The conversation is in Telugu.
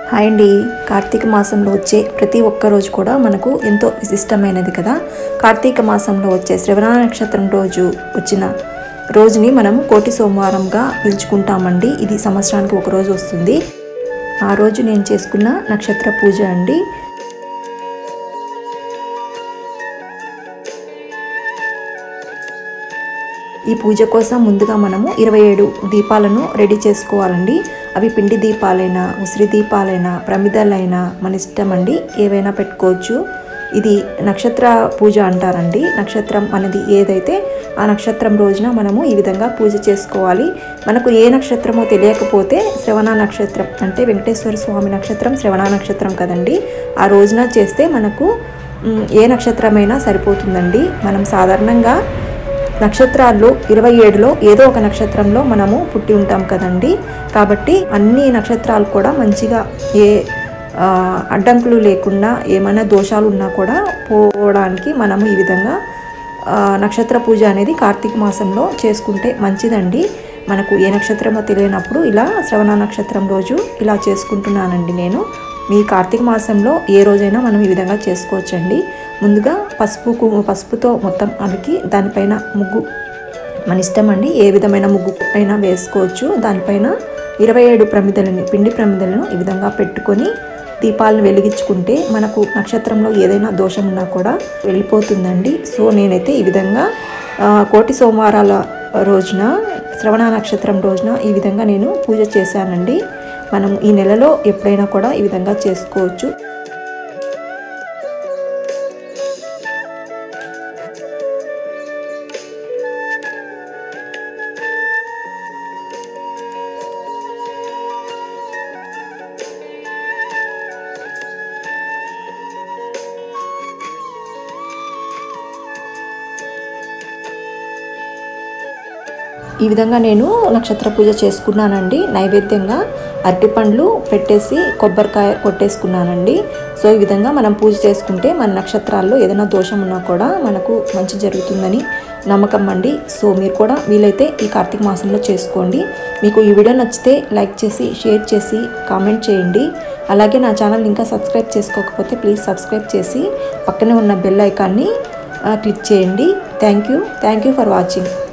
హాయ్ అండి కార్తీక మాసంలో వచ్చే ప్రతి ఒక్క రోజు కూడా మనకు ఎంతో విశిష్టమైనది కదా కార్తీక మాసంలో వచ్చే శ్రవణ నక్షత్రం రోజు వచ్చిన రోజుని మనం కోటి సోమవారంగా పిలుచుకుంటామండి ఇది సంవత్సరానికి ఒక రోజు వస్తుంది ఆ రోజు నేను చేసుకున్న నక్షత్ర పూజ అండి ఈ పూజ కోసం ముందుగా మనము ఇరవై ఏడు దీపాలను రెడీ చేసుకోవాలండి అవి పిండి దీపాలైనా ఉసిరి దీపాలైనా ప్రమిదలైనా మన ఇష్టం అండి ఏవైనా పెట్టుకోవచ్చు ఇది నక్షత్ర పూజ అంటారండి నక్షత్రం అనేది ఏదైతే ఆ నక్షత్రం రోజున మనము ఈ విధంగా పూజ చేసుకోవాలి మనకు ఏ నక్షత్రమో తెలియకపోతే శ్రవణ నక్షత్రం అంటే వెంకటేశ్వర స్వామి నక్షత్రం శ్రవణ నక్షత్రం కదండి ఆ రోజున చేస్తే మనకు మ్, ఏ నక్షత్రమైనా సరిపోతుందండి మనం సాధారణంగా నక్షత్రాల్లో ఇరవై ఏడులో ఏదో ఒక నక్షత్రంలో మనము పుట్టి ఉంటాం కదండి కాబట్టి అన్ని నక్షత్రాలు కూడా మంచిగా ఏ ఆ, అడ్డంకులు లేకుండా ఏమైనా దోషాలు ఉన్నా కూడా పోవడానికి మనము ఈ విధంగా ఆ, నక్షత్ర పూజ అనేది కార్తీక మాసంలో చేసుకుంటే మంచిదండి మనకు ఏ నక్షత్రమో తెలియనప్పుడు ఇలా శ్రవణ నక్షత్రం రోజు ఇలా చేసుకుంటున్నానండి నేను మీ కార్తీక మాసంలో ఏ రోజైనా మనం ఈ విధంగా చేసుకోవచ్చండి ముందుగా పసుపు కు- పసుపుతో మొత్తం అలికి దానిపైన ముగ్గు మన ఇష్టం అండి ఏ విధమైన ముగ్గు అయినా వేసుకోవచ్చు దానిపైన ఇరవై ఏడు ప్రమిదలని పిండి ప్రమిదలను ఈ విధంగా పెట్టుకొని దీపాలను వెలిగించుకుంటే మనకు నక్షత్రంలో ఏదైనా దోషం ఉన్నా కూడా వెళ్ళిపోతుందండి సో నేనైతే ఈ విధంగా ఆ, కోటి సోమవారాల రోజున శ్రవణ నక్షత్రం రోజున ఈ విధంగా నేను పూజ చేశానండి మనం ఈ నెలలో ఎప్పుడైనా కూడా ఈ విధంగా చేసుకోవచ్చు ఈ విధంగా నేను నక్షత్ర పూజ చేసుకున్నానండి నైవేద్యంగా అరటిపండ్లు పెట్టేసి కొబ్బరికాయ కొట్టేసుకున్నానండి సో ఈ విధంగా మనం పూజ చేసుకుంటే మన నక్షత్రాల్లో ఏదైనా దోషం ఉన్నా కూడా మనకు మంచి జరుగుతుందని నమ్మకం అండి సో మీరు కూడా వీలైతే ఈ కార్తీక మాసంలో చేసుకోండి మీకు ఈ వీడియో నచ్చితే లైక్ చేసి షేర్ చేసి కామెంట్ చేయండి అలాగే నా ఛానల్ ఇంకా సబ్స్క్రైబ్ చేసుకోకపోతే ప్లీజ్ సబ్స్క్రైబ్ చేసి పక్కనే ఉన్న బెల్ ఐకాన్ని క్లిక్ చేయండి thank you thank you for watching